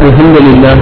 الحمد لله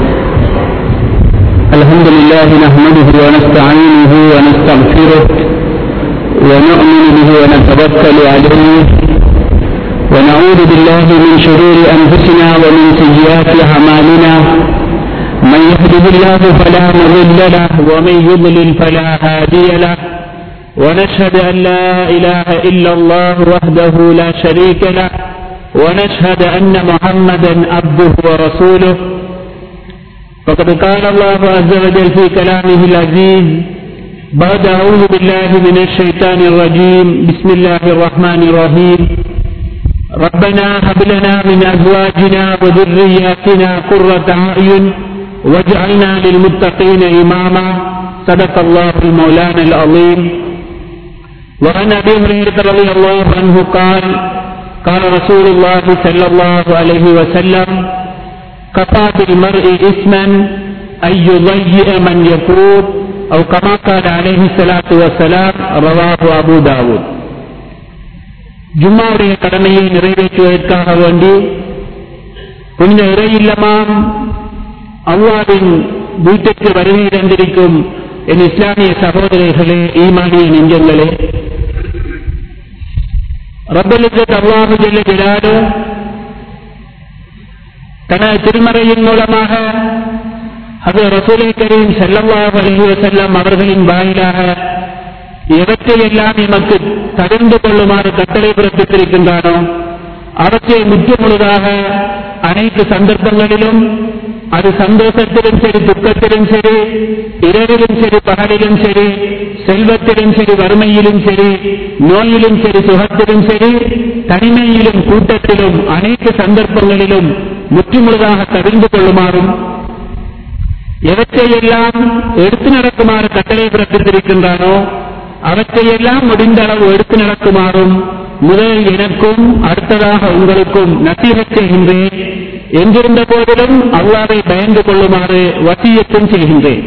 الحمد لله نحمده ونستعينه ونستغفره ونؤمن به ونتوكل عليه ونعوذ بالله من شرور أنفسنا ومن سيئات أعمالنا من يهده الله فلا مضل له ومن يضلل فلا هادي له ونشهد أن لا إله إلا الله وحده لا شريك له ونشهد أن محمدا عبده ورسوله فقد قال الله عز وجل في كلامه العزيز بعد أعوذ بالله من الشيطان الرجيم بسم الله الرحمن الرحيم ربنا هب لنا من أزواجنا وذرياتنا قرة أعين واجعلنا للمتقين إماما صدق الله المولانا العظيم وعن أبي هريرة رضي الله عنه قال قال رسول الله صلى الله عليه وسلم كفى بالمرء إثما أن يضيئ من يقول أو كما قال عليه الصلاة والسلام رواه أبو داود ஜும்மாவுடைய கடமையை நிறைவேற்றுவதற்காக வேண்டி புனித இறை இல்லமாம் அல்லாவின் வீட்டிற்கு வருகை தந்திருக்கும் என் இஸ்லாமிய சகோதரர்களே ஈமானிய நெஞ்சங்களே ரப்பலிசத் அல்லாஹு ஜெல்ல ஜலாலு தனது திருமறையின் மூலமாக அது ரசூலை கரீம் செல்லல்லாஹு அலைஹி வஸல்லம் அவர்களின் வாயிலாக எவற்றையெல்லாம் எமக்கு தகர்ந்து கொள்ளுமாறு கட்டளை பிறப்பித்திருக்கின்றானோ அவற்றை முற்று முழுதாக அனைத்து சந்தர்ப்பங்களிலும் அது சந்தோஷத்திலும் சரி துக்கத்திலும் சரி இரவிலும் சரி பகலிலும் சரி செல்வத்திலும் சரி வறுமையிலும் சரி நோயிலும் சரி சுகத்திலும் சரி தனிமையிலும் கூட்டத்திலும் அனைத்து சந்தர்ப்பங்களிலும் முற்றுமுழுதாக தவிர்ந்து கொள்ளுமாறும் எவற்றையெல்லாம் எடுத்து நடக்குமாறு கட்டளை பிறப்பித்திருக்கின்றானோ அவற்றையெல்லாம் முடிந்த அளவு எடுத்து நடக்குமாறும் முதலில் எனக்கும் அடுத்ததாக உங்களுக்கும் நசீகச் செய்கின்றேன் எங்கிருந்த போதிலும் அல்லாவை பயந்து கொள்ளுமாறு வசியத்தும் செய்கின்றேன்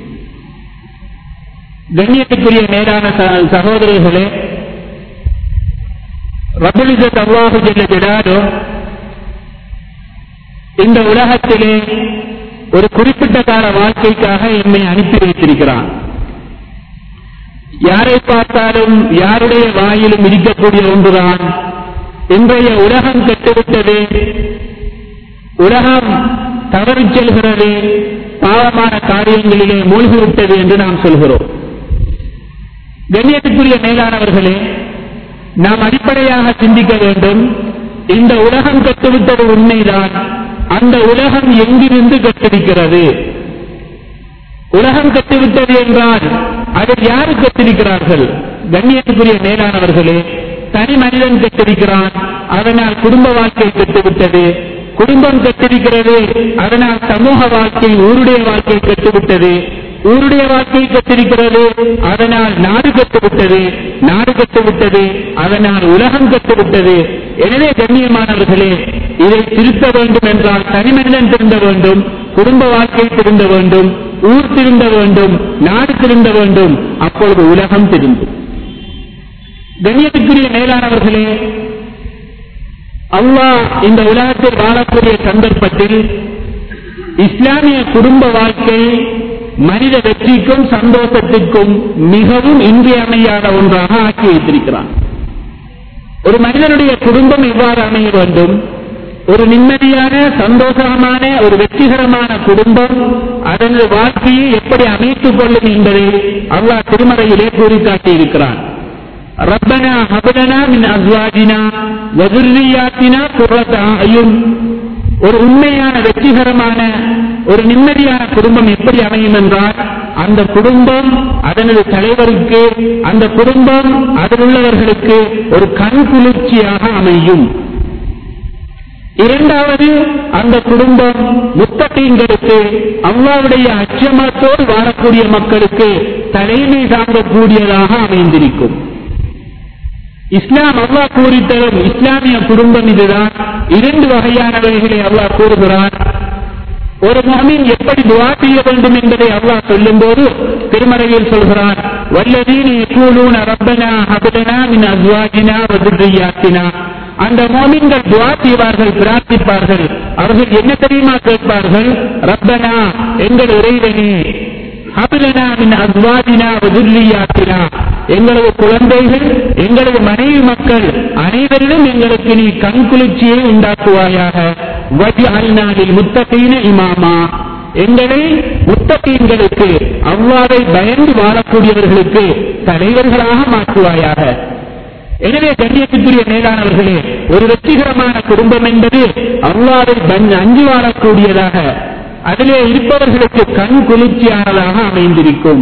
கண்ணியத்துக்குரிய மேலான சகோதரர்களே ரபுலிசத் அல்லாஹு ஜெல்ல ஜடாரோ இந்த உலகத்திலே ஒரு குறிப்பிட்ட கால வாழ்க்கைக்காக என்னை அனுப்பி வைத்திருக்கிறான் யாரை பார்த்தாலும் யாருடைய வாயிலும் இருக்கக்கூடிய ஒன்றுதான் இன்றைய உலகம் கெட்டுவிட்டது உலகம் தவறு செல்கிறது பாவமான காரியங்களிலே மூழ்கிவிட்டது என்று நாம் சொல்கிறோம் கண்ணியத்துக்குரிய மேலானவர்களே நாம் அடிப்படையாக சிந்திக்க வேண்டும் இந்த உலகம் கட்டுவிட்டது உண்மைதான் அந்த உலகம் எங்கிருந்து கட்டிருக்கிறது உலகம் கட்டிவிட்டது என்றால் அதை யாரு கட்டிருக்கிறார்கள் கண்ணியத்துக்குரிய மேலானவர்களே தனி மனிதன் கட்டிருக்கிறான் அதனால் குடும்ப வாழ்க்கை கட்டுவிட்டது குடும்பம் கட்டிருக்கிறது அதனால் சமூக வாழ்க்கை ஊருடைய வாழ்க்கை கட்டுவிட்டது ஊருடைய வாழ்க்கை கட்டிருக்கிறது அதனால் நாடு கட்டுவிட்டது நாடு கட்டுவிட்டது அதனால் உலகம் கட்டுவிட்டது எனவே கண்ணியமானவர்களே இதை திருத்த வேண்டும் என்றால் தனிமனிதன் திருந்த வேண்டும் குடும்ப வாழ்க்கை திருந்த வேண்டும் ஊர் திருந்த வேண்டும் நாடு திருந்த வேண்டும் அப்பொழுது உலகம் திருந்தும் கண்ணியத்துக்குரிய மேலானவர்களே அல்லாஹ் இந்த உலகத்தில் வாழக்கூடிய சந்தர்ப்பத்தில் இஸ்லாமிய குடும்ப வாழ்க்கை மனித வெற்றிக்கும் சந்தோஷத்திற்கும் மிகவும் இன்றியமையாத ஒன்றாக ஆக்கி வைத்திருக்கிறான் ஒரு மனிதனுடைய குடும்பம் எவ்வாறு அமைய வேண்டும் ஒரு நிம்மதியான சந்தோஷமான ஒரு வெற்றிகரமான குடும்பம் அதனது வாழ்க்கையை எப்படி அமைத்துக் கொள்ளும் என்பதை அல்லாஹ் திருமறையிலே கூறி காட்டியிருக்கிறான் ரப்பனா ஹபலனா மின் அஸ்வாஜினா வதுர்ரியாத்தினா குர்ரத்தாயும் ஒரு உண்மையான வெற்றிகரமான ஒரு நிம்மதியான குடும்பம் எப்படி அமையும் என்றால் அந்த குடும்பம் அதனது தலைவருக்கு அந்த குடும்பம் அதில் உள்ளவர்களுக்கு ஒரு கண் குளிர்ச்சியாக அமையும் இரண்டாவது அந்த குடும்பம் முத்தகீன்களுக்கு அல்லாவுடைய அச்சமத்தோடு வாழக்கூடிய மக்களுக்கு தலைமை தாங்கக்கூடியதாக அமைந்திருக்கும் இஸ்லாம் அல்லாஹ் கூறித்தரும் இஸ்லாமிய குடும்பம் இதுதான் இரண்டு வகையானவைகளை அல்லாஹ் கூறுகிறான் ஒரு மகமின் எப்படி துவா செய்ய வேண்டும் என்பதை அல்லாஹ் சொல்லும் போது திருமறையில் சொல்கிறான் வல்லதீன யகூலூன ரப்பனா ஹப்லனா மின் அஸ்வாஜினா வ ذُرِّيَّاتِنَا அந்த மோமின்கள் துவா செய்வார்கள் பிரார்த்திப்பார்கள் அவர்கள் என்ன தெரியுமா கேட்பார்கள் ரப்பனா எங்கள் இறைவனே ஹபிலனா மின் அஸ்வாதினா வதுல்லியாத்தினா எங்களது குழந்தைகள் எங்களது மனைவி மக்கள் அனைவரிலும் எங்களுக்கு நீ கண்குளிர்ச்சியை உண்டாக்குவாயாக வஜி அல்நாளில் முத்தகீன இமாமா எங்களை முத்தகீன்களுக்கு அவ்வாறை பயந்து வாழக்கூடியவர்களுக்கு தலைவர்களாக மாற்றுவாயாக எனவே கண்ணியத்துக்குரிய மேலானவர்களே ஒரு வெற்றிகரமான குடும்பம் என்பது அவ்வாறு அஞ்சு வாழக்கூடியதாக அதிலே இருப்பவர்களுக்கு கண் குளிர்ச்சியானதாக அமைந்திருக்கும்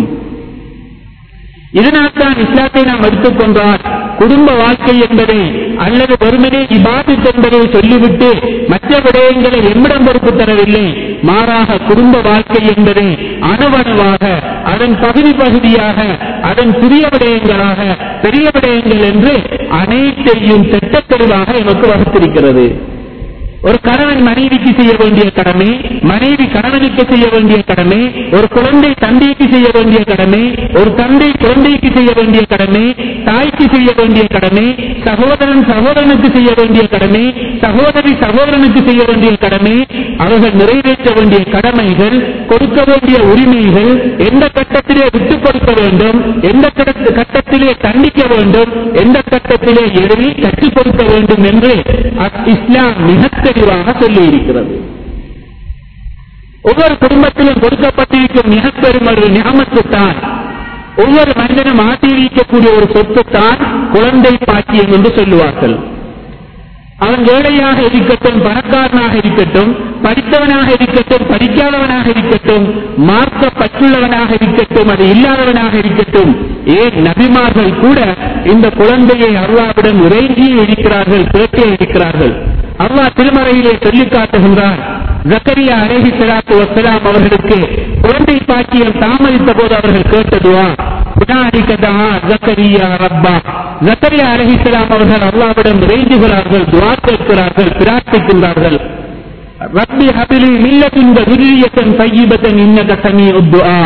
இதனால் தான் இஸ்லாத்தை நாம் எடுத்துக்கொண்டால் குடும்ப வாழ்க்கை என்பதை அல்லது வெறுமனே இபாதத் என்பதை சொல்லிவிட்டு மற்ற விடயங்களை எம்மிடம் பொறுப்பு தரவில்லை மாறாக குடும்ப வாழ்க்கை என்பதை அணுவணுவாக அதன் பகுதி பகுதியாக அதன் சிறிய விடயங்களாக பெரிய விடயங்கள் என்று அனைத்தையும் திட்டத்தெளிவாக எமக்கு வகுத்திருக்கிறது ஒரு கணவன் மனைவிக்கு செய்ய வேண்டிய கடமை மனைவி கணவனுக்கு செய்ய வேண்டிய கடமை ஒரு குழந்தை தந்தைக்கு செய்ய வேண்டிய கடமை ஒரு தந்தை குழந்தைக்கு செய்ய வேண்டிய கடமை தாய்க்கு செய்ய வேண்டிய கடமை சகோதரன் சகோதரனுக்கு செய்ய வேண்டிய கடமை சகோதரி சகோதரனுக்கு செய்ய வேண்டிய கடமை அவர்கள் நிறைவேற்ற வேண்டிய கடமைகள் கொடுக்க வேண்டிய உரிமைகள் எந்த கட்டத்திலே விட்டுக் கொடுக்க வேண்டும் எந்த கட்ட- கட்டத்திலே தண்டிக்க வேண்டும் எந்த கட்டத்திலே எதிரி கற்றுக் கொடுக்க வேண்டும் என்று அஸ்- இஸ்லாம் மிக தெளிவாக சொல்லி இருக்கிறது ஒவ்வொரு குடும்பத்திலும் கொடுக்கப்பட்டிருக்கும் மிக பெரும் ஒரு ஞாபகத்து தான் ஒவ்வொரு மனிதனும் ஆட்டியிருக்கக்கூடிய ஒரு சொத்து தான் குழந்தை பாக்கியம் என்று சொல்லுவார்கள் அவன் ஏழையாக இருக்கட்டும் பணக்காரனாக இருக்கட்டும் படித்தவனாக இருக்கட்டும் படிக்காதவனாக இருக்கட்டும் மார்க்க பற்றுள்ளவனாக இருக்கட்டும் அது இல்லாதவனாக இருக்கட்டும் ஏன் நபிமார்கள் கூட இந்த குழந்தையை அல்லாவிடம் இறைஞ்சி இருக்கிறார்கள் கேட்டே இருக்கிறார்கள் அல்லாஹ் திருமறையிலே சொல்லிக் காட்டுகின்றான் ஜக்கரியா அலேஹி சலாத்து வசலாம் அவர்களுக்கு குழந்தை பாக்கியம் தாமதித்த போது அவர்கள் கேட்டதுவா புனாரிக்கதா ஜக்கரியா ரப்பா ஜக்கரியா அலஹிஸ்லாம் அவர்கள் அல்லாவிடம் இறைஞ்சுகிறார்கள் துவா கேட்கிறார்கள் பிரார்த்திக்கின்றார்கள் ரப்பி ஹபிலி மில்லத்தின் துரியத்தன் பையிபத்தன் இன்னக சமீ உத்துஆ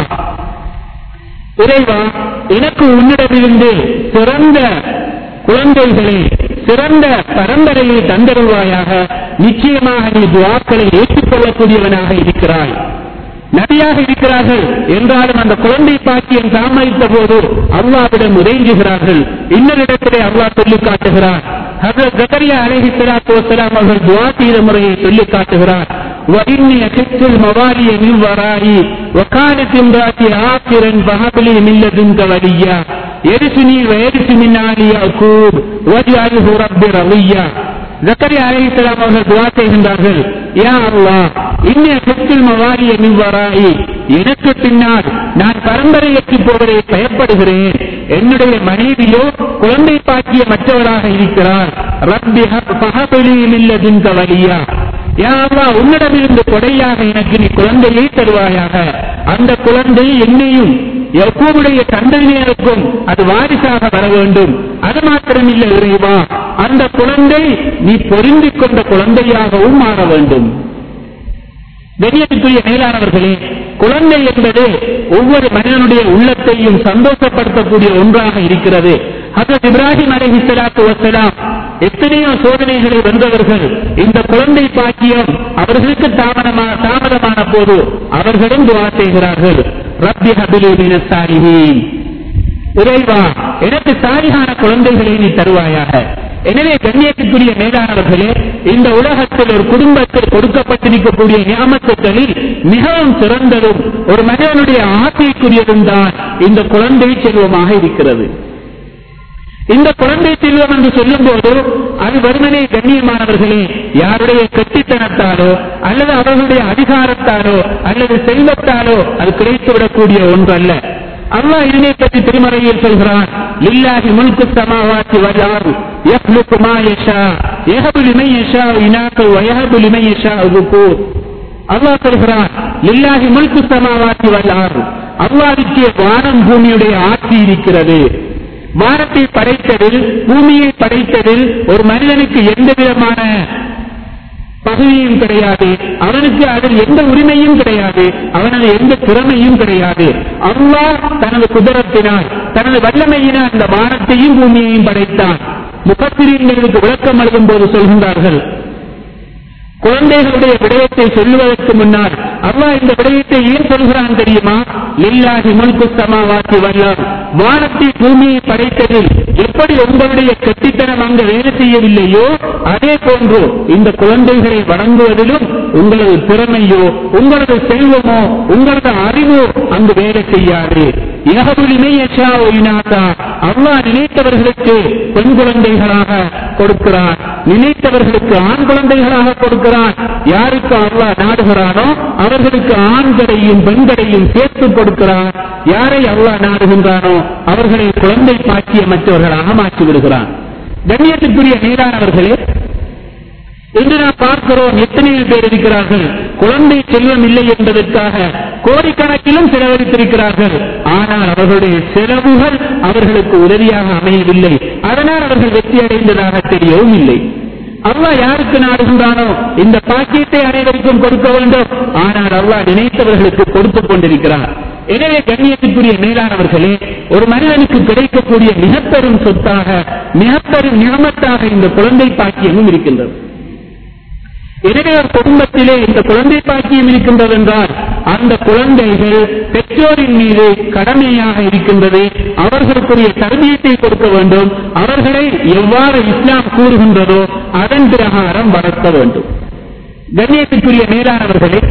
இறைவா எனக்கு உன்னிடமிருந்து சிறந்த குழந்தைகளை சிறந்த பரம்பரையை தந்தருவாயாக நிச்சயமாக நீ துவாக்களை ஏற்றுக்கொள்ளக்கூடியவனாக இருக்கிறாய் நபியாக இருக்கிறார்கள் என்றாலும் அந்த குழந்தை பாக்கியம் தாமதித்த போது அல்லாவிடம் இறைஞ்சுகிறார்கள் இன்னொரு இடத்திலே அல்லாஹ் சொல்லிக் காட்டுகிறார் ஹசரத் ஜக்கரியா அலைஹி ஸலாத்து வஸலாம் அவர்கள் துஆ செய்த முறையை சொல்லிக் காட்டுகிறார் وإني خفت الموالي من ورائي وكانت امرأتي عاقرا فهب لي من لدنك وليا يرثني ويرث من آل يعقوب واجعله رب رضيا ஜக்கரியா அலைஹிஸ்ஸலாம் அவர்கள் துவா செய்கின்றார்கள் யா அல்லாஹ் இன்னே சொத்தில் மவாரிய மின்வராயி எனக்கு பின்னால் நான் பரம்பரையற்று போவதை பயப்படுகிறேன் என்னுடைய மனைவியோ குழந்தை பாக்கிய மற்றவராக இருக்கிறார் ரப்பி பகபலி மில்லதின் வலியா யா அல்லாஹ் உன்னிடமிருந்து கொடையாக எனக்கு நீ குழந்தையை தருவாயாக அந்த குழந்தை என்னையும் எப்போவுடைய தந்தையினருக்கும் அது வாரிசாக வர வேண்டும் அது மாத்திரமில்லை இறைவா அந்த குழந்தை நீ பொருந்திக் கொண்ட குழந்தையாகவும் மாற வேண்டும் கண்ணியத்துக்குரிய மேலானவர்களே குழந்தை என்பது ஒவ்வொரு மனிதனுடைய உள்ளத்தையும் சந்தோஷப்படுத்தக்கூடிய ஒன்றாக இருக்கிறது ஹசரத் இப்ராஹிம் அலைஹி ஸலாத்து வஸலாம் எத்தனையோ சோதனைகளை வென்றவர்கள் இந்த குழந்தை பாக்கியம் அவர்களுக்கு தாமதமான தாமதமான போது அவர்களும் துவா செய்கிறார்கள் ரப்பி ஹபிலி மினஸ் சாலிஹீன் இறைவா எனக்கு சாலிகான குழந்தைகளை நீ தருவாயாக எனவே கண்ணியத்துக்குரிய மேலானவர்களே இந்த உலகத்தில் ஒரு குடும்பத்தில் கொடுக்கப்பட்டிருக்கக்கூடிய நியமத்துக்களில் மிகவும் சிறந்ததும் ஒரு மனிதனுடைய ஆசைக்குரியதும் தான் இந்த குழந்தை செல்வமாக இருக்கிறது இந்த குழந்தை செல்வம் என்று சொல்லும் போது அது வெறுமனே கண்ணியமானவர்களே யாருடைய கெட்டித்தனத்தாலோ அல்லது அவர்களுடைய அதிகாரத்தாலோ அல்லது செல்வத்தாலோ அது கிடைத்துவிடக்கூடிய ஒன்று அல்ல அல்லாஹ் இதனை பற்றி திருமறையில் சொல்கிறான் லில்லாஹி முல்கு சமாவாத்தி வஜார் யஹ்லுகு மா யஷா யஹபு லிமன் யஷா இனாக வ யஹபு லிமன் யஷா ذكور அல்லாஹ் சொல்கிறான் லில்லாஹி முல்கு சமாவாத்தி வஜார் அல்லாஹ்வுக்கு வானம் பூமியுடைய ஆட்சி இருக்கிறது வானத்தை படைத்ததில் பூமியை படைத்ததில் ஒரு மனிதனுக்கு எந்த விதமான பகுதியும் கிடையாது அவனுக்கு அதில் எந்த உரிமையும் கிடையாது அவனது எந்த திறமையும் கிடையாது அல்லாஹ் தனது குதிரத்தினால் தனது வல்லமையினால் அந்த வானத்தையும் பூமியையும் படைத்தான் முகத்திரியங்களுக்கு விளக்கம் அளிக்கும் போது சொல்கின்றார்கள் குழந்தைகளுடைய விடயத்தை சொல்லுவதற்கு முன்னால் அல்லாஹ் இந்த விடயத்தை ஏன் சொல்கிறான் தெரியுமா லில்லாஹி முல்கு சமாவாத்தி வல்லம் வானத்தை பூமியை படைத்ததில் எப்படி உங்களுடைய கெட்டித்தனம் அங்கு வேலை செய்யவில்லையோ அதே போன்று இந்த குழந்தைகளை வழங்குவதிலும் உங்களது திறமையோ உங்களது செல்வமோ உங்களது அறிவோ அங்கு வேலை செய்யாது அல்லாஹ் நினைத்தவர்களுக்கு பெண் குழந்தைகளாக கொடுக்கிறார் நினைத்தவர்களுக்கு ஆண் குழந்தைகளாக கொடுக்கிறான் யாருக்கு அல்லாஹ் நாடுகிறானோ அவர்களுக்கு ஆண்களையும் பெண்களையும் சேர்த்து கொடுக்கிறான் யாரை அல்லாஹ் நாடுகின்றானோ அவர்களை குழந்தை பாக்கியமற்றவர்களாக மாற்றி விடுகிறான் கண்ணியத்துக்குரிய நீரானவர்களே இன்று நாம் பார்க்கிறோம் எத்தனையோ பேர் இருக்கிறார்கள் குழந்தை செல்வம் இல்லை என்பதற்காக கோடிக்கணக்கிலும் செலவழித்திருக்கிறார்கள் ஆனால் அவர்களுடைய செலவுகள் அவர்களுக்கு உதவியாக அமையவில்லை அதனால் அவர்கள் வெற்றி அடைந்ததாக தெரியவும் இல்லை அல்லாஹ் யாருக்கு நாடுகின்றானோ இந்த பாக்கியத்தை அனைவருக்கும் கொடுக்க வேண்டும் ஆனால் அல்லாஹ் நினைத்தவர்களுக்கு கொடுத்துக் கொண்டிருக்கிறார் எனவே கண்ணியத்துக்குரிய மேலானவர்களே ஒரு மனிதனுக்கு கிடைக்கக்கூடிய மிகப்பெரும் சொத்தாக மிகப்பெரும் நியமத்தாக இந்த குழந்தை பாக்கியமும் இருக்கின்றது எனவே ஒரு குடும்பத்திலே இந்த குழந்தை பாக்கியம் இருக்கின்றது என்றால் அந்த குழந்தைகள் பெற்றோரின் மீது கடமையாக இருக்கின்றது அவர்களுக்குரிய கல்வியத்தை கொடுக்க வேண்டும் அவர்களை எவ்வாறு இஸ்லாம் கூறுகின்றதோ அதன் பிரகாரம் வளர்க்க வேண்டும் கண்ணியத்துக்குரிய மேலானவர்களே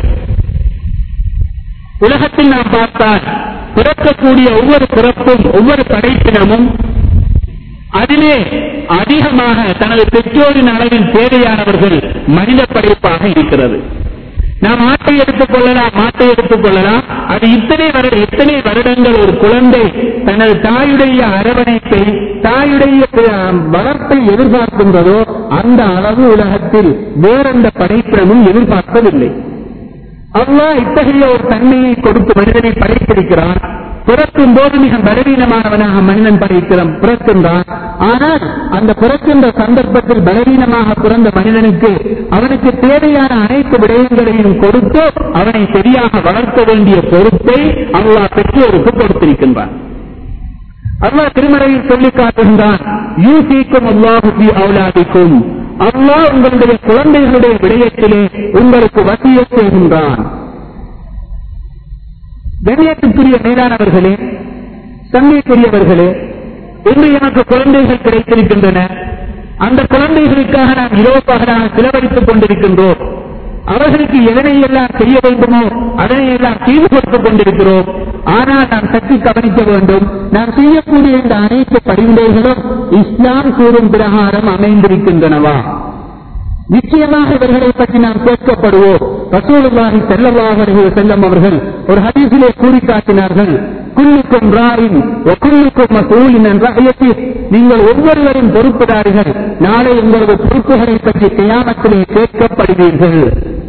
உலகத்தில் நாம் பார்த்தால் பிறக்கக்கூடிய ஒவ்வொரு பிறப்பும் ஒவ்வொரு படைப்பினமும் அதிலே அதிகமாக தனது பெற்றோரின் அளவில் தேவையானவர்கள் மனித படைப்பாக இருக்கிறது நாம் ஆட்டை எடுத்துக் கொள்ளலாம் மாட்டை எடுத்துக் கொள்ளலாம் அது இத்தனை வருட எத்தனை வருடங்கள் ஒரு குழந்தை தனது தாயுடைய அரவணைப்பை தாயுடைய அஹ், வளர்ப்பை எதிர்பார்க்கின்றதோ அந்த அளவு உலகத்தில் வேறெந்த படைப்பினமும் எதிர்பார்ப்பதில்லை அல்லாஹ் இத்தகைய ஒரு தன்மையை கொடுத்து மனிதனை படைத்திருக்கிறான் பிறக்கும் போது மிக பலவீனமானவனாக மனிதன் படைக்கிறான் பிறக்கின்றான் ஆனால் அந்த பிறக்கின்ற சந்தர்ப்பத்தில் பலவீனமாக பிறந்த மனிதனுக்கு அவனுக்கு தேவையான அனைத்து விடயங்களையும் கொடுத்து அவனை சரியாக வளர்க்க வேண்டிய பொறுப்பை அல்லாஹ் பெற்றோருக்கு கொடுத்திருக்கின்றான் அல்லாஹ் திருமறையில் சொல்லி காட்டுகின்றான் யூசிக்கும் அல்லாஹு ஃபீ அவுலாதிக்கும் அல்லாஹ் உங்களுடைய குழந்தைகளுடைய விடயத்திலே உங்களுக்கு வசிய செய்கின்றான் கண்ணியத்துக்குரிய மேலானவர்களே சங்கைக்குரியவர்களே இன்று எனக்கு குழந்தைகள் கிடைத்திருக்கின்றன அந்த குழந்தைகளுக்காக நாம் இரவு பகலாக செலவழித்துக் கொண்டிருக்கின்றோம் அவர்களுக்கு எதனை எல்லாம் செய்ய வேண்டுமோ அதனை எல்லாம் செய்து கொடுத்துக் கொண்டிருக்கிறோம் ஆனால் நாம் சற்று கவனிக்க வேண்டும் நாம் செய்யக்கூடிய இந்த அனைத்து பரிந்துரைகளும் இஸ்லாம் கூறும் பிரகாரம் அமைந்திருக்கின்றனவா நிச்சயமாக இவர்களை பற்றி நாம் கேட்கப்படுவோம் ரசூலுல்லாஹி ஸல்லல்லாஹு அலைஹி வஸல்லம் அவர்கள் ஒரு ஹதீஸிலே கூறி காட்டினார்கள் குல்லுக்கும் ராயின் குல்லுக்கும் மசூலின் என்ற நீங்கள் ஒவ்வொருவரும் பொறுப்புதாரிகள் நாளை உங்களது பொறுப்புகளை பற்றி கியாமத்திலே கேட்கப்படுவீர்கள்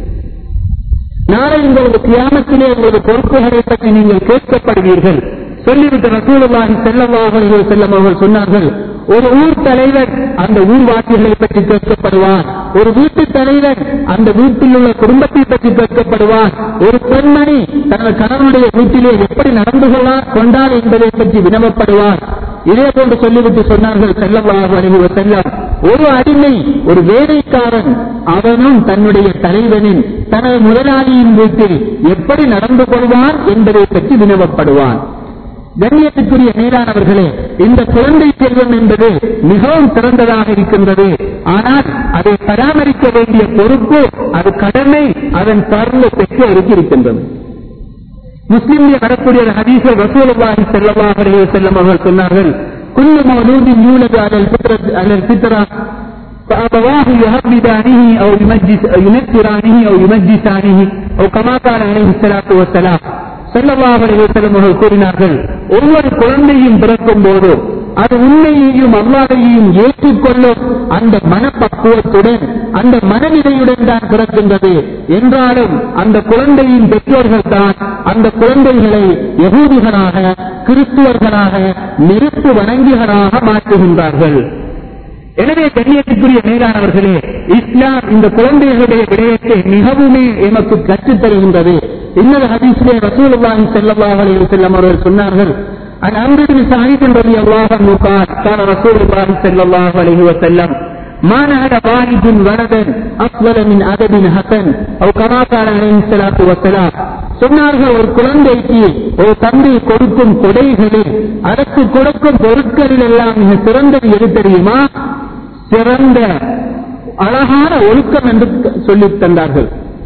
நாளை உங்களது கியாமத்திலே உங்களது பொறுப்புகளை பற்றி நீங்கள் கேட்கப்படுவீர்கள் சொல்லிவிட்டு ரசூலுல்லாஹி ஸல்லல்லாஹு அலைஹி வஸல்லம் அவர்கள் சொன்னார்கள் ஒரு ஊர் தலைவர் அந்த ஊர்வாசிகளை பற்றி கேட்கப்படுவான் ஒரு வீட்டு தலைவர் அந்த வீட்டில் உள்ள குடும்பத்தை பற்றி கேட்கப்படுவான் ஒரு பெண்மணி தனது கணவனுடைய வீட்டிலே எப்படி நடந்து கொள்ளா- கொண்டாள் என்பதை பற்றி வினவப்படுவான் இதே போன்று சொல்லிவிட்டு சொன்னார்கள் செல்லவாக அறிவு செல்லம் ஒரு அடிமை ஒரு வேலைக்காரன் அவனும் தன்னுடைய தலைவனின் தனது முதலாளியின் வீட்டில் எப்படி நடந்து கொள்வான் என்பதை பற்றி வினவப்படுவான் கண்ணியத்துக்குரிய மேலானவர்களே இந்த குழந்தை செல்வம் என்பது மிகவும் சிறந்ததாக இருக்கின்றது ஆனால் அதை பராமரிக்க வேண்டிய பொறுப்பு அது கடமை அதன் சார்ந்த பெற்றோருக்கு இருக்கின்றது முஸ்லிம்ல வரக்கூடிய ஒரு ஹதீஸை ரசூலுல்லாஹி ஸல்லல்லாஹு அலைஹி வஸல்லம் அவர்கள் சொன்னார்கள் குல்லு மௌலூதின் யூலது அலல் ஃபித்ரத் அலல் ஃபித்ரா فأبواه يهبدانه أو يمجس ينكرانه أو يمجسانه أو كما قال عليه الصلاة والسلام ஸல்லல்லாஹு அலைஹி வஸல்லம் அவர்கள் கூறினார்கள் ஒவ்வொரு குழந்தையும் பிறக்கும் போது அது உண்மையையும் அல்லாதையும் ஏற்றுக்கொள்ளும் அந்த மனப்பக்குவத்துடன் அந்த மனநிலையுடன் தான் பிறக்கின்றது என்றாலும் அந்த குழந்தையின் பெற்றோர்கள் தான் அந்த குழந்தைகளை யகூதிகளாக கிறிஸ்துவர்களாக நெருப்பு வணங்கிகளாக மாற்றுகின்றார்கள் எனவே கண்ணியத்துக்குரிய மேலானவர்களே இஸ்லாம் இந்த குழந்தைகளுடைய விடயத்தை மிகவுமே எமக்கு கற்றுத் தருகின்றது இன்னொரு ஹதீஸிலே ரசூலுல்லாஹி ஸல்லல்லாஹு அலைஹி வஸல்லம் அவர்கள் சொன்னார்கள் عن عمرو بن سعيد رضي الله عنه قال قال رسول الله صلى الله عليه وسلم ما نهد والد ولدا أفضل من أدب حسن أو كما قال عليه الصلاة والسلام சொன்னார்கள் ஒரு குழந்தைக்கு ஒரு தந்தை கொடுக்கும் கொடைகளில் அதற்கு கொடுக்கும் பொருட்களில் எல்லாம் மிக சிறந்தது எது தெரியுமா சிறந்த அழகான ஒழுக்கம் என்று சொல்லித் தந்தார்கள்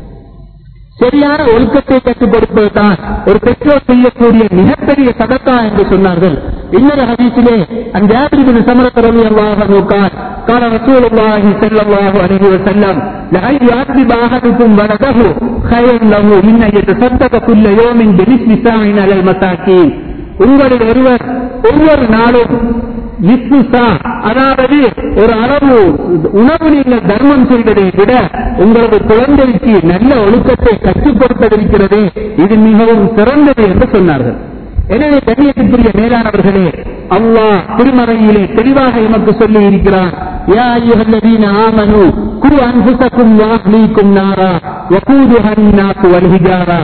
சரியான ஒழுக்கத்தை கற்றுக் கொடுப்பதுதான் ஒரு பெற்றோர் செய்யக்கூடிய மிகப்பெரிய சதக்கா என்று சொன்னார்கள் இன்னொரு ஹதீஸிலே அந்த ஜாபிரிபின் சமரத்தரவி அல்லாஹ் நோக்கார் قال رسول الله صلى الله عليه وسلم لأن يعذب أحدكم ولده خير له من أن يتصدق كل يوم بنصف ساع على المساكين உங்களில் ஒருவர் ஒவ்வொரு நாளும் நிஸ்புசா அதாவது ஒரு அளவு உணவு நீங்கள் தர்மம் செய்வதை விட உங்களது குழந்தைக்கு நல்ல ஒழுக்கத்தை கற்றுக் கொடுப்பதிருக்கிறது இது மிகவும் சிறந்தது என்று சொன்னார்கள் எனவே கண்ணியத்திற்குரிய மேலானவர்களே அல்லாஹ் திருமறையிலே தெளிவாக எமக்கு சொல்லி இருக்கிறார் யா அய்யுஹல்லதீன ஆமனு கு அன்ஃபுஸக்கும் வஅஹ்லீக்கும் நாரா வகூதுஹா அன்-நாஸ் வல் ஹிஜாரா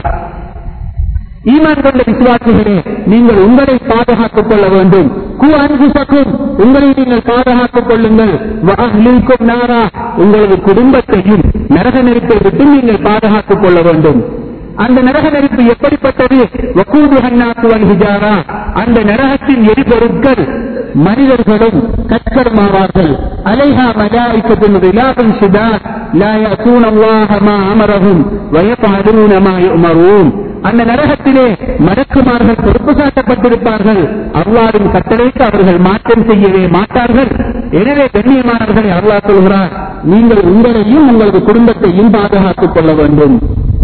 ஈமான் கொண்ட விசுவாசிகளே நீங்கள் உங்களை பாதுகாத்துக் கொள்ள வேண்டும் கு அன்புசக்கும் உங்களை நீங்கள் பாதுகாத்துக் கொள்ளுங்கள் வாஹ்லீக்கும் நாரா உங்களது குடும்பத்தையும் நரக நெருப்பை விட்டு நீங்கள் பாதுகாத்துக் கொள்ள வேண்டும் அந்த நரக நெருப்பு எப்படிப்பட்டது வக்கூது ஹன்னாக்குவன் ஹிஜாரா அந்த நரகத்தின் எரிபொருட்கள் மனிதர்களும் கற்கருமாவார்கள் அலைஹா மலாய்க்கத்தின் ரிலாபன் சிதா லா யசூன அல்லாஹ மா அமரஹும் வயஃபஅலூன மா யுமரூன் அந்த நரகத்திலே மடக்குமார்கள் பொறுப்பு சாட்டப்பட்டிருப்பார்கள் அல்லாவின் கட்டளைக்கு அவர்கள் மாற்றம் செய்யவே மாட்டார்கள் எனவே கண்ணியமானவர்களை அல்லாஹ் சொல்கிறார் நீங்கள் உங்களையும் உங்களது குடும்பத்தையும் பாதுகாத்துக் கொள்ள வேண்டும்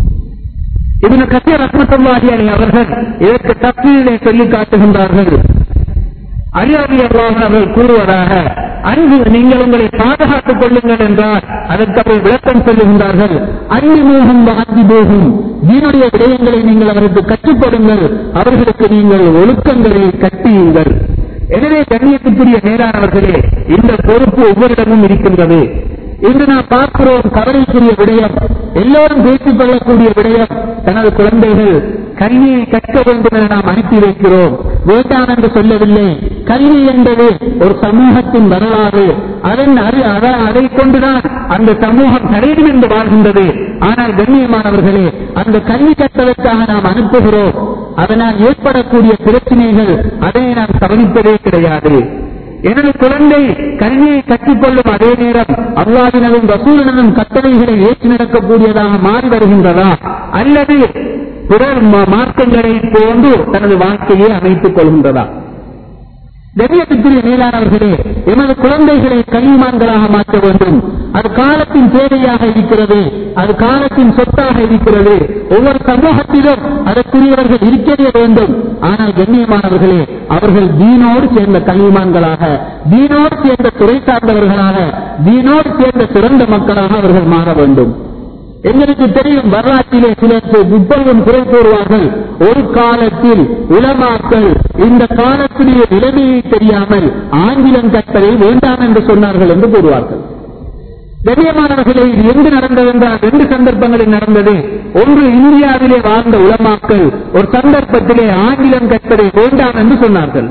இவனு கத்திய ரத்னத்தல்லாஹி அலி அவர்கள் இதற்கு தப்சீலை சொல்லி காட்டுகின்றார்கள் அலியாதி அல்லாஹ் அவர்கள் கூறுவதாக அன்பு நீங்கள் உங்களை பாதுகாத்துக் கொள்ளுங்கள் என்றால் அதற்கு அவர்கள் விளக்கம் சொல்லுகின்றார்கள் அன்பு மோகம் வாந்தி போகும் தீனுடைய விடயங்களை நீங்கள் அவருக்கு கற்றுக் கொடுங்கள் அவர்களுக்கு நீங்கள் ஒழுக்கங்களை கட்டியுங்கள் எனவே கண்ணியத்துக்குரிய மேலானவர்களே இந்த பொறுப்பு ஒவ்வொருடமும் இருக்கின்றது இன்று நாம் பார்க்கிறோம் கவலைக்குரிய விடயம் எல்லோரும் பேசிக் கொள்ளக்கூடிய விடயம் தனது குழந்தைகள் கல்வியை கற்க வேண்டும் என நாம் அனுப்பி வைக்கிறோம் வேண்டாம் என்று சொல்லவில்லை கல்வி என்பது ஒரு சமூகத்தின் வரலாறு அதன் அறி அத- அதை கொண்டுதான் அந்த சமூகம் தடையும் என்று வாழ்கின்றது ஆனால் கண்ணியமானவர்களே அந்த கல்வி கற்பதற்காக நாம் அனுப்புகிறோம் அதனால் ஏற்படக்கூடிய பிரச்சனைகள் அதை நாம் கவனிப்பதே கிடையாது எனது குழந்தை கல்வியை கற்றுக்கொள்ளும் அதே நேரம் அல்லாவினதும் ரசூலினதும் கட்டளைகளை ஏற்று நடக்கக்கூடியதாக மாறி வருகின்றதா அல்லது பிறர் ம- மார்க்கங்களை போன்று தனது வாழ்க்கையை அமைத்துக் கொள்கின்றதா கண்ணியத்துக்குரிய மேலானவர்களே எமது குழந்தைகளை கல்விமான்களாக மாற்ற வேண்டும் அது காலத்தின் தேவையாக இருக்கிறது அது காலத்தின் சொத்தாக இருக்கிறது ஒவ்வொரு சமூகத்திலும் அதற்குரியவர்கள் இருக்கவே வேண்டும் ஆனால் கண்ணியமானவர்களே அவர்கள் தீனோடு சேர்ந்த கல்விமான்களாக தீனோடு சேர்ந்த துறை சார்ந்தவர்களாக தீனோடு சேர்ந்த சிறந்த மக்களாக அவர்கள் மாற வேண்டும் எங்களுக்கு தெரியும் வரலாற்றிலே சிலர் இப்பொழுதும் குறை கூறுவார்கள் ஒரு காலத்தில் உலமாக்கள் இந்த காலத்திலே நிலைமையை தெரியாமல் ஆங்கிலம் கற்பதை வேண்டாம் என்று சொன்னார்கள் என்று கூறுவார்கள் கண்ணியமானவர்களே இது எங்கு நடந்தது என்றால் ரெண்டு சந்தர்ப்பங்களில் நடந்தது ஒன்று இந்தியாவிலே வாழ்ந்த உலமாக்கள் ஒரு சந்தர்ப்பத்திலே ஆங்கிலம் கற்பதை வேண்டாம் என்று சொன்னார்கள்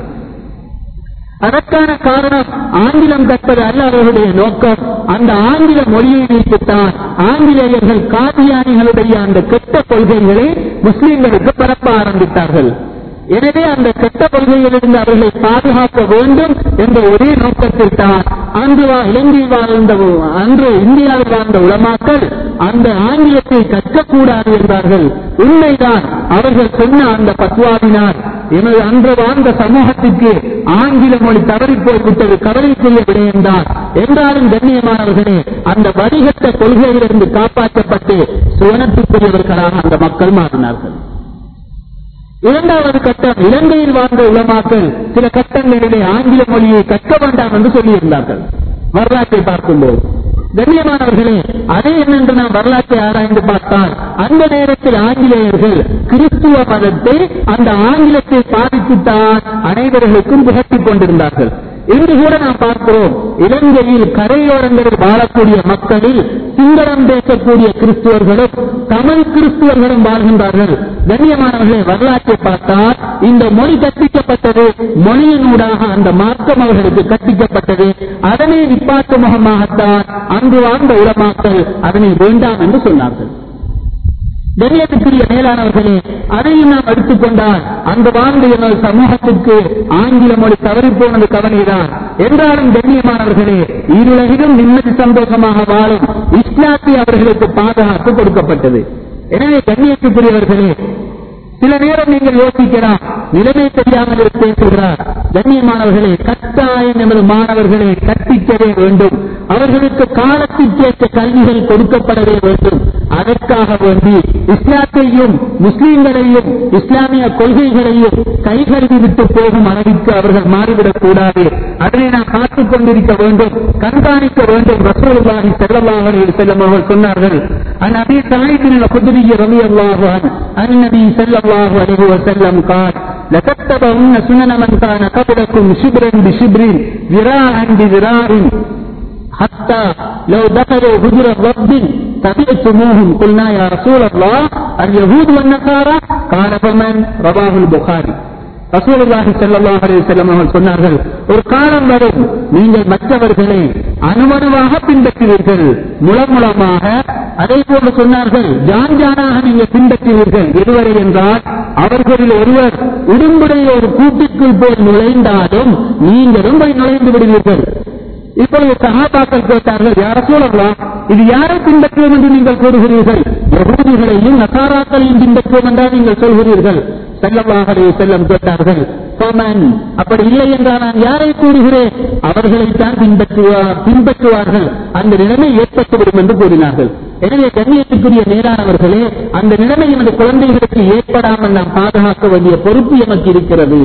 அதற்கான காரணம் ஆங்கிலம் கற்பது அல்ல அவர்களுடைய நோக்கம் அந்த ஆங்கில மொழியை வைத்துத்தான் ஆங்கிலேயர்கள் காதியானிகளுடைய அந்த கெட்ட கொள்கைகளை முஸ்லிம்களுக்கு பரப்ப ஆரம்பித்தார்கள் எனவே அந்த கெட்ட கொள்கையிலிருந்து அவர்களை பாதுகாக்க வேண்டும் என்ற ஒரே நோக்கத்தில் தான் அன்று வா- இலங்கையில் வாழ்ந்த அன்று இந்தியாவில் வாழ்ந்த உலமாக்கள் அந்த ஆங்கிலத்தை கற்கக்கூடாது என்றார்கள் உண்மைதான் அவர்கள் சொன்ன அந்த பத்வாவினால் எனது அன்று வாழ்ந்த சமூகத்திற்கு ஆங்கில மொழி தவறி போய்விட்டது கவலைக்குரிய விடயம்தான் என்றாலும் கண்ணியமானவர்களே அந்த வடிகட்ட கொள்கையிலிருந்து காப்பாற்றப்பட்டு சுவனத்துக்குரியவர்களாக அந்த மக்கள் மாறினார்கள் இரண்டாவது கட்டம் இலங்கையில் வாழ்ந்த உலமாக்கள் சில கட்டங்களிலே ஆங்கில மொழியை கற்க வேண்டாம் என்று சொல்லியிருந்தார்கள் வரலாற்றை பார்க்கும்போது கண்ணியமானவர்களே அதே என்னென்று நாம் வரலாற்றை ஆராய்ந்து பார்த்தால் அந்த நேரத்தில் ஆங்கிலேயர்கள் கிறிஸ்துவ மதத்தை அந்த ஆங்கிலத்தை பாதித்துத்தான் அனைவர்களுக்கும் புகட்டிக் கொண்டிருந்தார்கள் இன்று கூட நாம் பார்க்கிறோம் இலங்கையில் கரையோரங்களில் வாழக்கூடிய மக்களில் சிங்களம் பேசக்கூடிய கிறிஸ்துவர்களும் தமிழ் கிறிஸ்துவர்களும் வாழ்கின்றார்கள் கண்ணியமானவர்களை வரலாற்றை பார்த்தால் இந்த மொழி கற்பிக்கப்பட்டது மொழியினூடாக அந்த மார்க்கம் அவர்களுக்கு கற்பிக்கப்பட்டது அதனை நிப்பாட்டு முகமாகத்தான் அங்கு வாழ்ந்த உலமாக்கள் அதனை வேண்டாம் என்று சொன்னார்கள் கண்ணியத்துக்குரிய மேலானவர்களே அதையும் நாம் எடுத்துக்கொண்டால் அந்த வாழ்ந்த எமது சமூகத்திற்கு ஆங்கில மொழி தவறி போனது கவனிதான் என்றாலும் கண்ணியமானவர்களே இருளகிலும் நிம்மதி சந்தோஷமாக வாழும் இஸ்லாத்தை அவர்களுக்கு பாதுகாப்பு கொடுக்கப்பட்டது எனவே கண்ணியத்துக்குரியவர்களே சில நேரம் நீங்கள் யோசிக்கலாம் நிலைமை தெரியாமல் இரு- பேசுகிறார் கண்ணியமானவர்களே கட்டாயம் எமது மாணவர்களை கற்பிக்கவே வேண்டும் அவர்களுக்கு காலத்திற்கேற்ற கல்விகள் கொடுக்கப்படவே வேண்டும் அதற்காக வேண்டி இஸ்லாத்தையும் முஸ்லீம்களையும் இஸ்லாமிய கொள்கைகளையும் கைகருவி விட்டு போகும் அளவிற்கு அவர்கள் மாறிவிடக் கூடாது அதனை நாம் காத்துக் கொண்டிருக்க வேண்டும் கண்காணிக்க வேண்டும் ரசூலுல்லாஹி ஸல்லல்லாஹு அலைஹி வஸல்லம் அவர்கள் சொன்னார்கள் அன் அபி சலீம் الخدري رضي الله عنه عن النبي صلى الله عليه وسلم قال لتتبعن سنن من كان قبلكم شبرا بشبر ذراعا بذراع حتى لو دخلوا هجر رب تبعتموهم قلنا يا رسول الله اليهود والنصارى قال فمن رواه البخاري ரசூலுல்லாஹி ஸல்லல்லாஹு அலைஹி வஸல்லம் அவர்கள் சொன்னார்கள் ஒரு காலம் வரும் நீங்கள் மற்றவர்களை அணுவணுவாக பின்பற்றுவீர்கள் முளமுளமாக அதே போன்று சொன்னார்கள் ஜான் ஜானாக நீங்கள் பின்பற்றுவீர்கள் எதுவரை என்றால் அவர்களில் ஒருவர் உடும்புடைய ஒரு கூட்டுக்குள் போய் நுழைந்தாலும் நீங்களும் போய் நுழைந்து விடுவீர்கள் இப்பொழுது சகாபாக்கள் கேட்டார்கள் யார சூழலாம் இது யாரை பின்பற்றுவோம் என்று நீங்கள் கூறுகிறீர்கள் யகூதிகளையும் நசாராக்களையும் பின்பற்றுவோம் என்றால் நீங்கள் சொல்கிறீர்கள் செல்லவாகவே செல்லம் கேட்டார்கள் "ஃபமன்?" அப்படி இல்லை என்றால் நான் யாரை கூறுகிறேன் அவர்களைத்தான் பின்பற்றுவார் பின்பற்றுவார்கள் அந்த நிலைமை ஏற்பட்டுவிடும் என்று கூறினார்கள் எனவே கண்ணியத்துக்குரிய நேரானவர்களே அந்த நிலைமை எமது குழந்தைகளுக்கு ஏற்படாமல் நாம் பாதுகாக்க வேண்டிய பொறுப்பு எமக்கு இருக்கிறது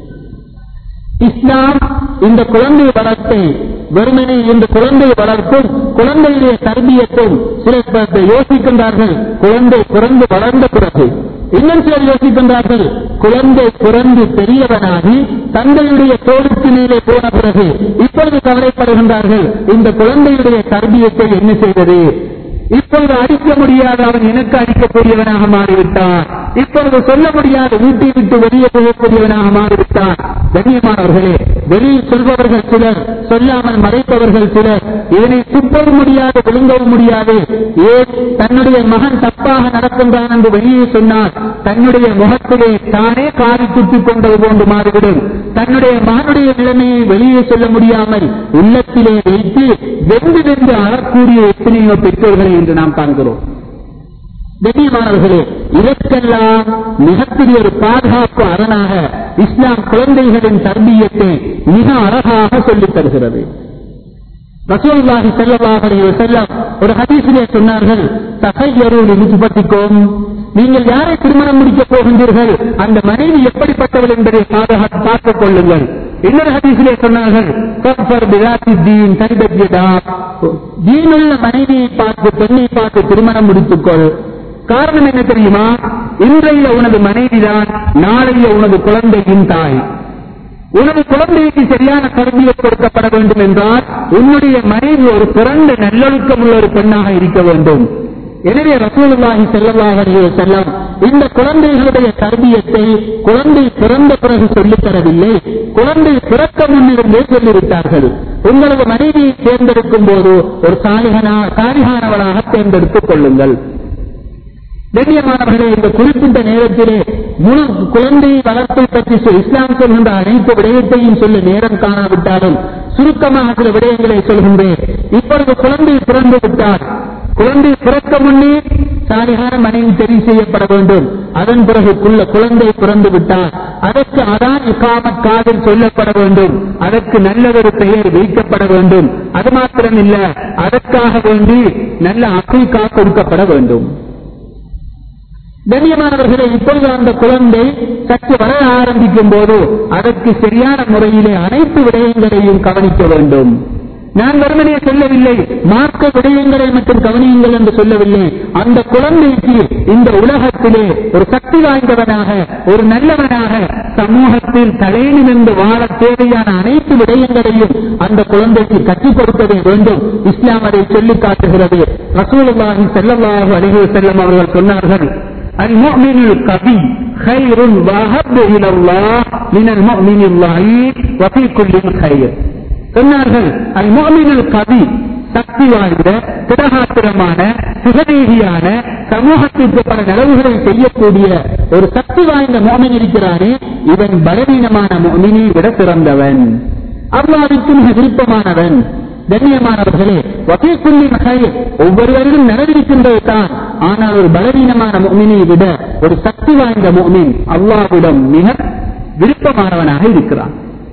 இஸ்லாம் இந்த குழந்தை வளர்ப்பை வெறுமனே இந்த குழந்தை வளர்ப்பும் குழந்தையுடைய தர்பியத்தும் சிலர் ப- யோசிக்கின்றார்கள் குழந்தை பிறந்து வளர்ந்த பிறகு இன்னும் சிலர் யோசிக்கின்றார்கள் குழந்தை பிறந்து பெரியவனாகி தந்தையுடைய தோளுக்கு மேலே போன பிறகு இப்பொழுது கவலைப்படுகின்றார்கள் இந்த குழந்தையுடைய தர்பியத்தை என்ன செய்வது இப்பொழுது அடிக்க முடியாத அவன் எனக்கு அடிக்கக்கூடியவனாக மாறிவிட்டான் இப்பொழுது சொல்ல முடியாத வீட்டை விட்டு வெளியே போகக்கூடியவனாக மாறிவிட்டான் கண்ணியமானவர்களே வெளியில் சொல்பவர்கள் சிலர் சொல்லாமல் மறைப்பவர்கள் சிலர் இதனை துப்பவும் முடியாது விழுங்கவும் முடியாது ஏன் தன்னுடைய மகன் தப்பாக நடக்கின்றான் என்று வெளியே சொன்னார் தன்னுடைய முகத்திலே தானே காரி துப்பிக் கொண்டது போன்று மாறிவிடும் தன்னுடைய மகனுடைய நிலைமையை வெளியே சொல்ல முடியாமல் உள்ளத்திலே வைத்து வெந்து வெந்து அறக்கூடிய எத்தனையோ பெற்றோர்களை இன்று நாம் காண்கிறோம் கண்ணியமானவர்களே இதற்கெல்லாம் மிகப்பெரிய ஒரு பாதுகாப்பு அரணாக இஸ்லாம் குழந்தைகளின் தர்பியத்தை மிக அழகாக சொல்லித் தருகிறது ரசூலுல்லாஹி ஸல்லல்லாஹு அலைஹி வஸல்லம் ஒரு ஹதீஸிலே சொன்னார்கள் தகையரு லிஜ்பத்திக்கும் நீங்கள் யாரை திருமணம் முடிக்கப் போகின்றீர்கள் அந்த மனைவி எப்படிப்பட்டவள் என்பதை பாதுகாத்து பார்த்துக் கொள்ளுங்கள் இன்னொரு ஹதீஸிலே சொன்னார்கள் கஃபர் பிதாத்தி தீன் தரிபத்யதா தீனுள்ள மனைவியை பார்த்து பெண்ணை பார்த்து திருமணம் முடித்துக்கொள் காரணம் என்ன தெரியுமா இன்றைய உனது மனைவிதான் நாளைய உனது குழந்தையின் தாய் உனது குழந்தைக்கு சரியான கல்வியை கொடுக்கப்பட வேண்டும் என்றால் உன்னுடைய மனைவி ஒரு பிறந்த நல்லொழுக்கம் உள்ள ஒரு பெண்ணாக இருக்க வேண்டும் எனவே ரசூலுல்லாஹி ஸல்லல்லாஹு அலைஹி வஸல்லம் இந்த குழந்தைகளுடைய கல்வியத்தை குழந்தை பிறந்த பிறகு சொல்லித் தரவில்லை குழந்தை பிறக்க முன்னிருந்தே சொல்லிவிட்டார்கள் உங்களது மனைவியை தேர்ந்தெடுக்கும் போது ஒரு சாலிகனா சாலிகானவளாக தேர்ந்தெடுத்துக் கொள்ளுங்கள் கண்ணியமானவர்களே இந்த குறிப்பிட்ட நேரத்திலே முழு குழந்தை வளர்ப்பை பற்றி சொல் இஸ்லாம் சொல்கின்ற அனைத்து விடயத்தையும் சொல்ல நேரம் காணாவிட்டாலும் சுருக்கமாக சில விடயங்களை சொல்கின்றேன் இப்பொழுது குழந்தை பிறந்து விட்டார் குழந்தை பிறக்க முன்னே சாலிகான மனைவி தெரிவு செய்யப்பட வேண்டும் அதன் பிறகு குள்ள குழந்தை பிறந்து விட்டார் அதற்கு அதான் இக்காமத் காதில் சொல்லப்பட வேண்டும் அதற்கு நல்லதொரு பெயர் வைக்கப்பட வேண்டும் அது மாத்திரமில்ல அதற்காக வேண்டி நல்ல அக்கீக்கா கொடுக்கப்பட வேண்டும் கண்ணியமானவர்களே இப்பொழுது அந்த குழந்தை சற்று வர ஆரம்பிக்கும் போது அதற்கு சரியான முறையிலே அனைத்து விடயங்களையும் கவனிக்க வேண்டும் நான் வெறுமனே சொல்லவில்லை மார்க்க விடயங்களை மட்டும் கவனியுங்கள் என்று சொல்லவில்லை அந்த குழந்தைக்கு இந்த உலகத்திலே ஒரு சக்தி வாய்ந்தவனாக ஒரு நல்லவனாக சமூகத்தில் தலைநிமிர்ந்து வாழ தேவையான அனைத்து விடயங்களையும் அந்த குழந்தைக்கு கற்றுக் கொடுக்கவே வேண்டும் இஸ்லாம் அதை சொல்லிக் காட்டுகிறது ரசூலுல்லாஹி ஸல்லல்லாஹு அலைஹி வஸல்லம் அவர்கள் சொன்னார்கள் المؤمن القوي خير واحب الى الله من المؤمن الضعيف وفي كل خير சொன்னார்கள் அல் மோமினல் கவி சக்தி வாய்ந்த திடகாத்திரமான சுகதேகியான சமூகத்திற்கு பல நலவுகளை செய்யக்கூடிய ஒரு சக்தி வாய்ந்த மோமின் இருக்கிறானே இவன் பலவீனமான மோமினை விட சிறந்தவன் அல்லாவிற்கு மிக விருப்பமானவன் கண்ணியமானவர்களே வகைக்குள்ளி மகை ஒவ்வொருவரிலும் நடந்திருக்கின்றது தான் ஆனால் ஒரு பலவீனமான மோமினை விட ஒரு சக்தி வாய்ந்த மோமின் அல்லாவிடம் மிக விருப்பமானவனாக இருக்கிறான்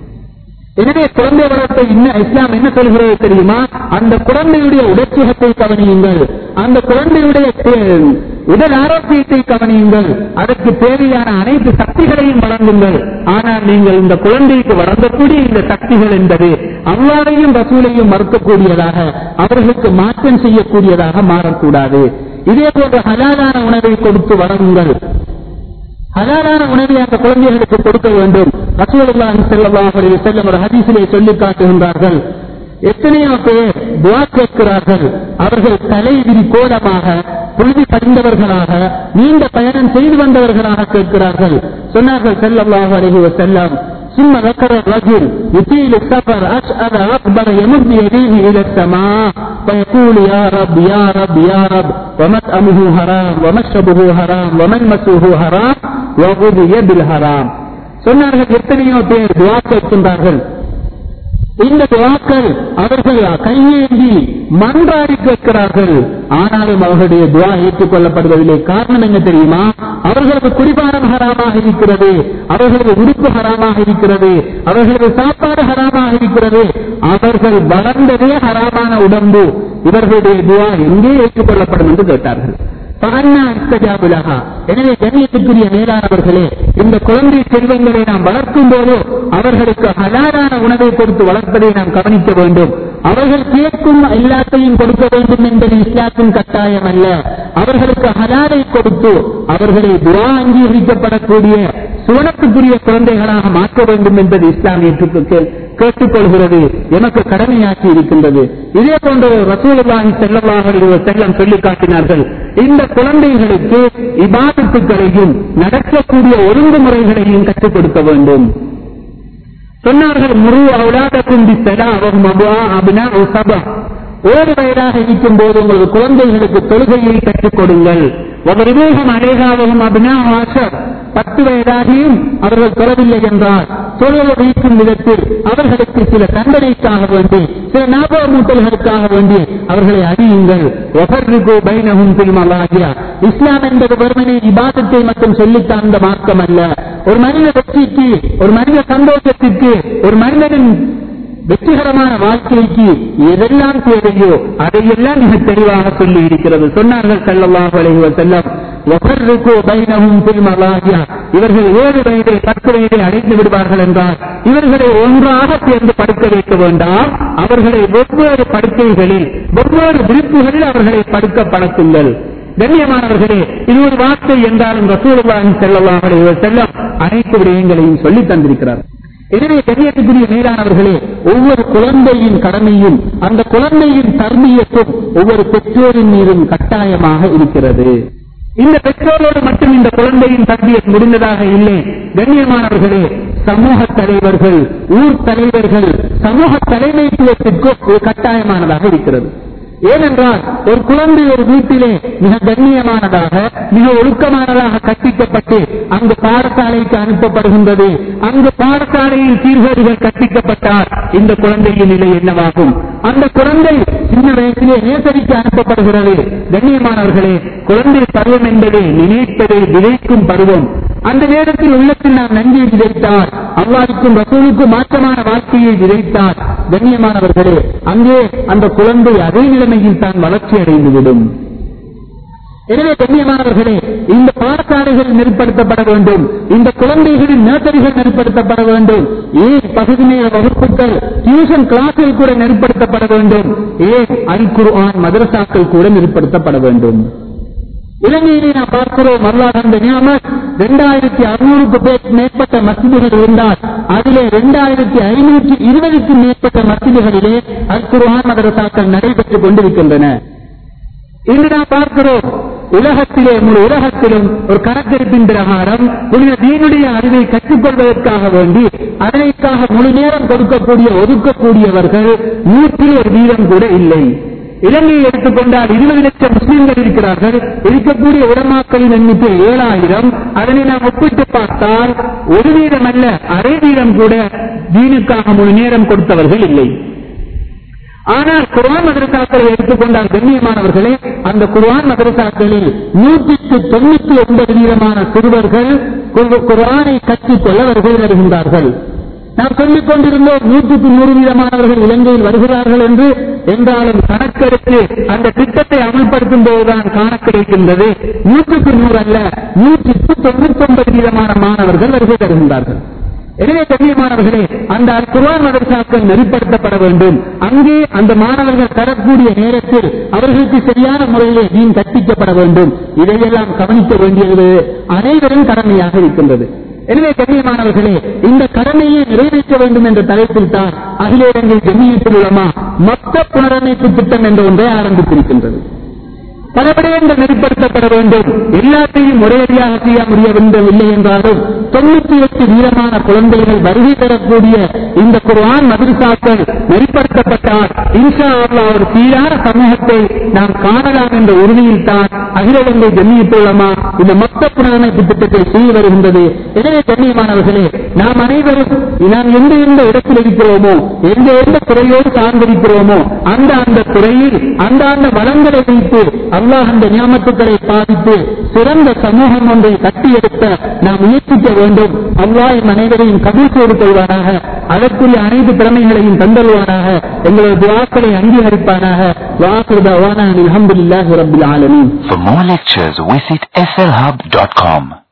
எனவே குழந்தை வளர்ப்பை இன்னும் இஸ்லாம் என்ன சொல்கிறது தெரியுமா அந்த குழந்தையுடைய உடற்சுகத்தை கவனியுங்கள் அந்த குழந்தையுடைய தே- உடல் ஆரோக்கியத்தை கவனியுங்கள் அதற்கு தேவையான அனைத்து சக்திகளையும் வழங்குங்கள் ஆனால் நீங்கள் இந்த குழந்தைக்கு வழங்கக்கூடிய இந்த சக்திகள் என்பது அல்லாவையும் ரசூலையும் மறுக்கக்கூடியதாக அவர்களுக்கு மாற்றம் செய்யக்கூடியதாக மாறக்கூடாது இதே போன்ற ஹலாலான உணவை கொடுத்து வழங்குங்கள் ஹலாலான உணவை அந்த குழந்தைகளுக்கு கொடுக்க வேண்டும் ரசூலுல்லாஹி ஸல்லல்லாஹு அலைஹி வஸல்லம் ஒரு ஹதீஸிலே சொல்லி காட்டுகின்றார்கள் எத்தனையோ பேர் துஆ கேட்கிறார்கள் அவர்கள் தலைவிரி கோலமாக புழுதி படிந்தவர்களாக நீண்ட பயணம் செய்து வந்தவர்களாக கேட்கிறார்கள் சொன்னார்கள் ஸல்லல்லாஹு அலைஹி வஸல்லம் ثم ذكر الرجل يطيل السفر أشأر أكبر يمد يديه إلى السماء فيقول يا رب يا رب يا رب ومطعمه حرام ومشربه حرام وملمسه حرام وغذي بالحرام சொன்னார்கள் எத்தனையோ பேர் துவா கேட்கின்றார்கள் இந்த துவாக்கள் அவர்கள் கையேந்தி மன்றாடி கேட்கிறார்கள் ஆனாலும் அவர்களுடைய துவா ஏற்றுக்கொள்ளப்படுவதில்லை காரணம் என்ன தெரியுமா அவர்களது குடிபானம் ஹராமாக இருக்கிறது அவர்களது உடுப்பு ஹராமாக இருக்கிறது அவர்களது சாப்பாடு ஹராமாக இருக்கிறது அவர்கள் வளர்ந்ததே ஹராமான உடம்பு இவர்களுடைய துவா எங்கே ஏற்றுக்கொள்ளப்படும் என்று கேட்டார்கள் பகன்னா இஸ்தஜாபுலகா எனவே கண்ணியத்துக்குரிய மேலானவர்களே இந்த குழந்தை செல்வங்களை நாம் வளர்க்கும் போது அவர்களுக்கு ஹலாலான உணவை கொடுத்து வளர்ப்பதை நாம் கவனிக்க வேண்டும் அவர்கள் கேட்கும் எல்லாத்தையும் கொடுக்க வேண்டும் என்பது இஸ்லாத்தின் கட்டாயம் அல்ல அவர்களுக்கு ஹலாலை கொடுத்து அவர்களை துவா அங்கீகரிக்கப்படக்கூடிய சுவனத்துக்குரிய குழந்தைகளாக மாற்ற வேண்டும் என்பது இஸ்லாம் ஏற்றுக்கு கேட்டுக்கொள்கிறது எமக்கு கடமையாக்கி இருக்கின்றது இதே போன்ற ரசூலுல்லாஹி ஸல்லல்லாஹு அலைஹி வஸல்லம் சொல்லி காட்டினார்கள் இந்த குழந்தைகளுக்கு இபாதத்துகளையும் நடக்கக்கூடிய ஒழுங்குமுறைகளையும் கற்றுக் கொடுக்க வேண்டும் சொன்னார்கள் முரு அவுலாதக்கும் பிஸ்ஸலா அவரும் அபுவா அபினா சபா ஓர் வயதாக இருக்கும் போது உங்களது குழந்தைகளுக்கு தொழுகையை கற்றுக் கொடுங்கள் ஒரு விவேகம் அழகாகவும் அபினா ஆசர் பத்து வயதாகியும் அவர்கள் தொழவில்லை என்றால் தொழில் வைக்கும் விதத்தில் அவர்களுக்கு சில தண்டனைக்காக வேண்டி சில ஞாபக மூட்டல்களுக்காக வேண்டி அவர்களை அறியுங்கள் ஒபர்ரிகோ பைனகும் திருமலாகியா இஸ்லாம் என்பது வெறுமனே இபாதத்தை மட்டும் சொல்லித் தந்த மார்க்கம் அல்ல ஒரு மனித வெற்றிக்கு ஒரு மனித சந்தோஷத்திற்கு ஒரு மனிதனின் வெற்றிகரமான வாழ்க்கைக்கு எதெல்லாம் தேவையோ அதையெல்லாம் மிக தெளிவாக சொல்லி இருக்கிறது சொன்னார்கள் ஸல்லல்லாஹு அலைஹி வஸல்லம் வஃபர்ரிகு பைனஹும் ஃபில் மலாஜியா இவர்கள் ஏழு வயதை பத்து வயதை அடைந்து விடுவார்கள் என்றால் இவர்களை ஒன்றாக சேர்ந்து படுக்க வைக்க வேண்டாம் அவர்களை வெவ்வேறு படுக்கைகளில் வெவ்வேறு விருப்புகளில் அவர்களை படுக்க பழக்குங்கள் கண்ணியமானவர்களே இது ஒரு வார்த்தை என்றாலும் ரசூலுல்லாஹி ஸல்லல்லாஹு அலைஹி வஸல்லம் அனைத்து விடயங்களையும் சொல்லி தந்திருக்கிறார் எனவே கண்ணியத்துக்குரிய மேலானவர்களே ஒவ்வொரு குழந்தையின் கடமையும் அந்த குழந்தையின் தர்மியத்தும் ஒவ்வொரு பெற்றோரின் மீதும் கட்டாயமாக இருக்கிறது இந்த பெற்றோரோடு மட்டும் இந்த குழந்தையின் தர்பியத் முடிந்ததாக இல்லை கண்ணியமானவர்களே சமூக தலைவர்கள் ஊர் தலைவர்கள் சமூக தலைமைத்துவத்திற்கு ஒரு கட்டாயமானதாக இருக்கிறது ஏனென்றால் ஒரு குழந்தை ஒரு வீட்டிலே மிக கண்ணியமானதாக மிக ஒழுக்கமானதாக கற்பிக்கப்பட்டு அங்கு பாடசாலைக்கு அனுப்பப்படுகின்றது அங்கு பாடசாலையில் சீர்கேடுகள் கற்பிக்கப்பட்டால் இந்த குழந்தையின் நிலை என்னவாகும் அந்த குழந்தை சின்ன வயசிலே நேசரிக்கு அனுப்பப்படுகிறது கண்ணியமானவர்களே குழந்தை பருவம் என்பது நினைப்பதை விதைக்கும் பருவம் அந்த நேரத்தில் உள்ளத்தில் நாம் நன்றியை விதைத்தால் அல்லாவுக்கும் ரசூலுக்கும் மாற்றமான வாழ்க்கையை விதைத்தால் கண்ணியமானவர்களே அங்கே அந்த குழந்தை அதே நிலைமையில் தான் வளர்ச்சி அடைந்துவிடும் எனவே கண்ணியமானவர்களே இந்த பாடசாலைகள் நெறிப்படுத்தப்பட வேண்டும் இந்த குழந்தைகளின் நர்சரிகள் நெறிப்படுத்தப்பட வேண்டும் ஏன் பகுதி நேர வகுப்புகள் டியூஷன் கிளாஸில் கூட நெறிப்படுத்தப்பட வேண்டும் ஏன் அல் குர்ஆன் மதரசாக்கள் கூட நெறிப்படுத்தப்பட வேண்டும் இலங்கையிலே நாம் பார்க்கிறோம் அல்லாஹ் அந்த நியமத் இரண்டாயிரத்தி அறுநூறுக்கு பேர் மேற்பட்ட மசிதிகள் இருந்தால் அதிலே இரண்டாயிரத்தி ஐநூற்றி இருபதுக்கும் மேற்பட்ட மசிதிகளிலே அல் குர்ஆன் மதரசாக்கள் நடைபெற்றுக் கொண்டிருக்கின்றன இன்று நாம் பார்க்கிறோம் உலகத்திலே முழு உலகத்திலும் ஒரு கணக்கெடுப்பின் பிரகாரம் புனித தீனுடைய அறிவை கற்றுக்கொள்வதற்காக வேண்டி அதனைக்காக முழு நேரம் கொடுக்கக்கூடிய ஒதுக்கக்கூடியவர்கள் நூற்றில் ஒரு வீதம் கூட இல்லை இலங்கையை எடுத்துக்கொண்டால் இருபது லட்சம் முஸ்லிம்கள் இருக்கிறார்கள் இருக்கக்கூடிய உடமாக்களின் எண்ணிக்கை ஏழாயிரம் அதனை நாம் ஒப்பிட்டு பார்த்தால் ஒரு வீதம் அல்ல அரை வீதம் கூட தீனுக்காக முழு நேரம் கொடுத்தவர்கள் இல்லை ஆனால் குர்ஆன் மதரசாக்களை எடுத்துக்கொண்டால் கண்ணியமானவர்களே அந்த குர்ஆன் மதரசாக்களில் நூற்றுக்கு தொண்ணூத்தி ஒன்பது வீதமான சிறுவர்கள் குர்- குர்ஆனை கற்றுக்கொள்ள வருகை வருகின்றார்கள் நாம் சொல்லிக் கொண்டிருந்தோம் நூற்றுக்கு நூறு வீதமானவர்கள் இலங்கையில் வருகிறார்கள் என்று என்றாலும் கணக்கெடுத்து அந்த திட்டத்தை அமல்படுத்தும் போதுதான் காண கிடைக்கின்றது நூற்றுக்கு நூறு அல்ல நூற்றுக்கு தொண்ணூத்தி ஒன்பது வீதமான மாணவர்கள் வருகை தருகின்றார்கள் எனவே கண்ணியமானவர்களே அந்த குர்ஆன் மதரசாக்கள் நெறிப்படுத்தப்பட வேண்டும் அங்கே அந்த மாணவர்கள் தரக்கூடிய நேரத்தில் அவர்களுக்கு சரியான முறையிலே தீன் கற்பிக்கப்பட வேண்டும் இதையெல்லாம் கவனிக்க வேண்டியது அனைவரும் கடமையாக இருக்கின்றது எனவே கண்ணியமானவர்களே இந்த கடமையை நிறைவேற்ற வேண்டும் என்ற தலைப்பில் தான் அகிலேரங்கில் ஜெமியத்தில் உலமா மொத்த புனரமைப்பு திட்டம் என்ற ஒன்றை ஆரம்பித்திருக்கின்றது பல விடயங்கள் நெறிப்படுத்தப்பட வேண்டும் எல்லாத்தையும் ஒரேடியாக செய்ய முடியவில்லை என்றாலும் தொண்ணூத்தி எட்டு வீரமான குழந்தைகள் வருகை பெறக்கூடிய இந்த குர்ஆன் மதரசாக்கள் நெறிப்படுத்தப்பட்டால் இன்ஷா அல்லாஹ் ஒரு சீரான சமூகத்தை நாம் காணலாம் என்ற உறுதியில் தான் அகிலங்கை ஜெமியத்துள்ளமா இந்த மொத்த புனரமைப்பு திட்டத்தை செய்து வருகின்றது எனவே கண்ணியமானவர்களே நாம் அனைவரும் நாம் எந்த எந்த இடத்தில் இருக்கிறோமோ எந்த எந்த துறையோடு சார்ந்திருக்கிறோமோ அந்த அந்த துறையில் அந்த அந்த வளங்களை வைத்து அல்லாஹ் அந்த நியமத்துக்களை பாதித்து சிறந்த சமூகம் ஒன்றை கட்டியெடுக்க நாம் முயற்சிக்க வேண்டும் அல்லாஹ் எம் அனைவரையும் கபூல் செய்து கொள்வானாக அதற்குரிய அனைத்து திறமைகளையும் தந்தல்வானாக எங்களது துவாக்களை அங்கீகரிப்பானாக வாக்குதாவான அலமதுல்லாஹி ரபில் ஆலமீன் For more lectures, visit slhub.com.